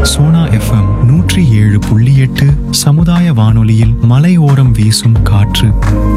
Sona FM நூற்றி ஏழு புள்ளி எட்டு சமுதாய வானொலியில் மலையோரம் வீசும் காற்று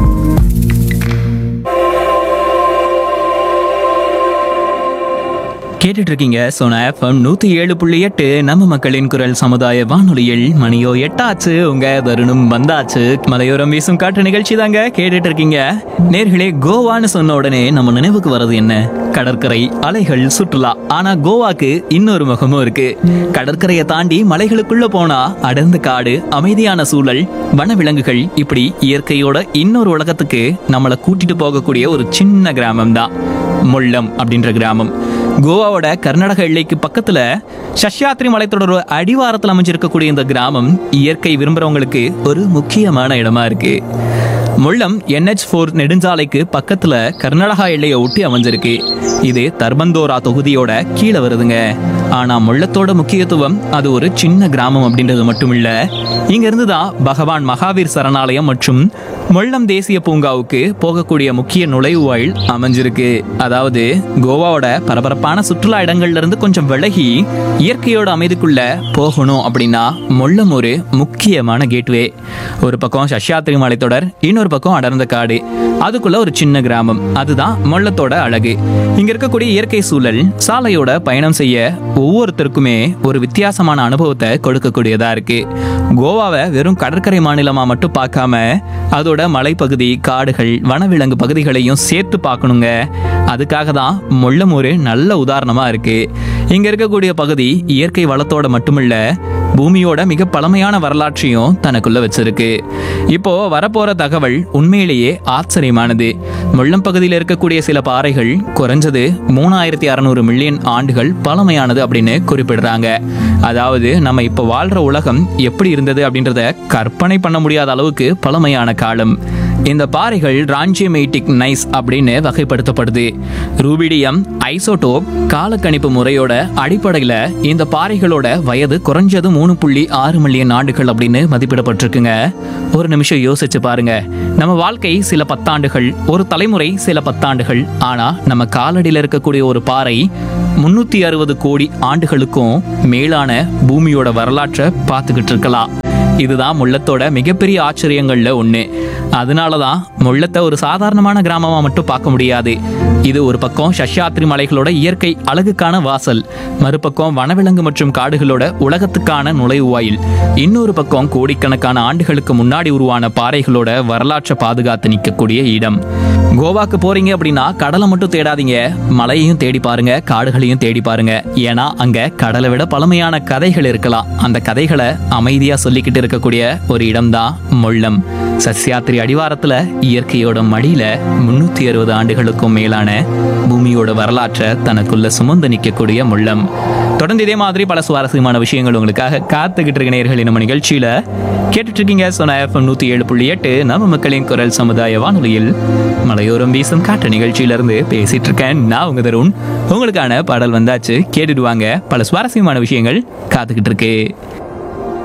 கேட்டுட்டு இருக்கீங்க சோனா எஃப்எம் நூத்தி ஏழு புள்ளி எட்டு நம்ம மக்களின் குரல் சமுதாய வானொலியில் மணியோ எட்டாச்சு உங்க தருணம் வந்தாச்சு மலையோரம் வீசும் காற்று நிகழ்ச்சி தாங்க கேட்டுட்டு இருக்கீங்க நேர்களே கோவான்னு சொன்ன உடனே நம்ம நினைவுக்கு வர்றது என்ன கடற்கரை அலைகள் சுற்றுலா ஆனா கோவாக்கு இன்னொரு முகமும் இருக்கு கடற்கரையை தாண்டி மலைகளுக்குள்ள போனா அடர்ந்த காடு அமைதியான சூழல் வனவிலங்குகள் இப்படி இயற்கையோட இன்னொரு உலகத்துக்கு நம்மளை கூட்டிட்டு போகக்கூடிய ஒரு சின்ன கிராமம் தான் முள்ளம் அப்படின்ற கிராமம் கோவாவோட கர்நாடக எல்லைக்கு பக்கத்துல சஷ்யாத்ரி மலைத்தொடர் அடிவாரத்தில் அமைஞ்சிருக்கக்கூடிய இந்த கிராமம் இயற்கை விரும்புறவங்களுக்கு ஒரு முக்கியமான இடமா இருக்கு முள்ளம் என்ஹெச் ஃபோர் நெடுஞ்சாலைக்கு பக்கத்துல கர்நாடகா எல்லையை ஒட்டி அமைஞ்சிருக்கு இது தர்பந்தோரா தொகுதியோட கீழே வருதுங்க ஆனா முள்ளத்தோட முக்கியத்துவம் அது ஒரு சின்ன கிராமம் அப்படின்றது மட்டும் இல்ல இங்க இருந்து தான் பகவான் மகாவீர் சரணாலயம் மற்றும் முள்ளம் தேசிய பூங்காவுக்கு போகக்கூடிய முக்கிய நுழைவாயில் அமைஞ்சிருக்கு அதாவது கோவாவோட பரபரப்பான சுற்றுலா இடங்கள்ல இருந்து கொஞ்சம் விலகி இயற்கையோட அமைதிக்குள்ள போகணும் அப்படின்னா முள்ளம் ஒரு முக்கியமான கேட்வே ஒரு பக்கம் சஷ்யாத்திரி மலைத்தொடர் இன்னொரு பக்கம் அடர்ந்த காடு அதுக்குள்ள ஒரு சின்ன கிராமம் அதுதான் முள்ளத்தோட அழகு இங்க இருக்கக்கூடிய இயற்கை சூழல் சாலையோட பயணம் செய்ய ஒவ்வொருத்தருக்குமே ஒரு வித்தியாசமான அனுபவத்தை கொடுக்கக்கூடியதா இருக்கு கோவாவை வெறும் கடற்கரை மாநிலமா மட்டும் பார்க்காம அதோட மலைப்பகுதி காடுகள் வனவிலங்கு பகுதிகளையும் சேர்த்து பார்க்கணுங்க அதுக்காக தான் முள்ளம் ஒரு நல்ல உதாரணமா இருக்கு இங்க இருக்கக்கூடிய பகுதி இயற்கை வளத்தோட மட்டுமில்ல பூமியோட மிக பழமையான வரலாற்றையும் தனக்குள்ள வச்சிருக்கு இப்போ வரப்போற தகவல் உண்மையிலேயே ஆச்சரியமானது முள்ளம் பகுதியில் இருக்கக்கூடிய சில பாறைகள் குறைஞ்சது மூணாயிரத்தி அறநூறு மில்லியன் ஆண்டுகள் பழமையானது அப்படின்னு குறிப்பிடுறாங்க அதாவது நம்ம இப்போ வாழ்ற உலகம் எப்படி இருந்தது அப்படின்றத கற்பனை பண்ண முடியாத அளவுக்கு பழமையான காலம் இந்த பாறைகள் ராஞ்சியமேட்டிக் நைஸ் அப்படின்னு வகைப்படுத்தப்படுது ரூபிடியம் ஐசோடோப் காலக்கணிப்பு முறையோட அடிப்படையில் இந்த பாறைகளோட வயது குறைஞ்சது மூணு புள்ளி ஆறு மில்லியன் ஆண்டுகள் அப்படின்னு மதிப்பிடப்பட்டிருக்குங்க ஒரு நிமிஷம் யோசிச்சு பாருங்க நம்ம வாழ்க்கை சில பத்தாண்டுகள் ஒரு தலைமுறை சில பத்தாண்டுகள் ஆனா நம்ம காலடியில் இருக்கக்கூடிய ஒரு பாறை முன்னூத்தி அறுபது கோடி ஆண்டுகளுக்கும் மேலான பூமியோட வரலாற்றை பார்த்துக்கிட்டு இருக்கலாம் இதுதான் முள்ளத்தோட மிகப்பெரிய ஆச்சரியங்கள்ல ஒண்ணு அதனால தான் முள்ளத்தை ஒரு சாதாரணமான கிராமமா மட்டும் பார்க்க முடியாது இது ஒரு பக்கம் சஷ்யாத்ரி மலைகளோட இயற்கை அழகுக்கான வாசல் மறுபக்கம் வனவிலங்கு மற்றும் காடுகளோட உலகத்துக்கான நுழைவாயில் இன்னொரு பக்கம் கோடிக்கணக்கான ஆண்டுகளுக்கு முன்னாடி உருவான பாறைகளோட வரலாற்றை பாதுகாத்து நிற்கக்கூடிய இடம் கோவாக்கு போறீங்க அப்படின்னா கடலை மட்டும் தேடாதீங்க மலையையும் தேடி பாருங்க காடுகளையும் தேடி பாருங்க ஏன்னா அங்க கடலை விட பழமையான கதைகள் இருக்கலாம் அந்த கதைகளை அமைதியா சொல்லிக்கிட்டு இருக்கக்கூடிய ஒரு இடம்தான் முள்ளம் சஸ்யாத்திரி அடிவாரத்துல இயற்கையோட மடியில முன்னூத்தி அறுபது ஆண்டுகளுக்கும் மேலான பூமியோட வரலாற்றை தனக்குள்ள சுமந்து நிற்கக்கூடிய முள்ளம் தொடர்ந்து இதே மாதிரி பல சுவாரஸ்யமான விஷயங்கள் உங்களுக்காக காத்துக்கிட்டு இருக்க நேர்கள் நம்ம நிகழ்ச்சியில கேட்டுட்டு இருக்கீங்க சொன்ன எஃப்எம் நூத்தி ஏழு புள்ளி எட்டு நம்ம மக்களின் குரல் சமுதாய வானொலியில் மலையோரம் வீசும் காற்று நிகழ்ச்சியில இருந்து பேசிட்டு இருக்கேன் நான் உங்க தருண் உங்களுக்கான பாடல் வந்தாச்சு கேட்டுடுவாங்க பல சுவாரஸ்யமான விஷயங்கள் காத்துக்கிட்டு இருக்கு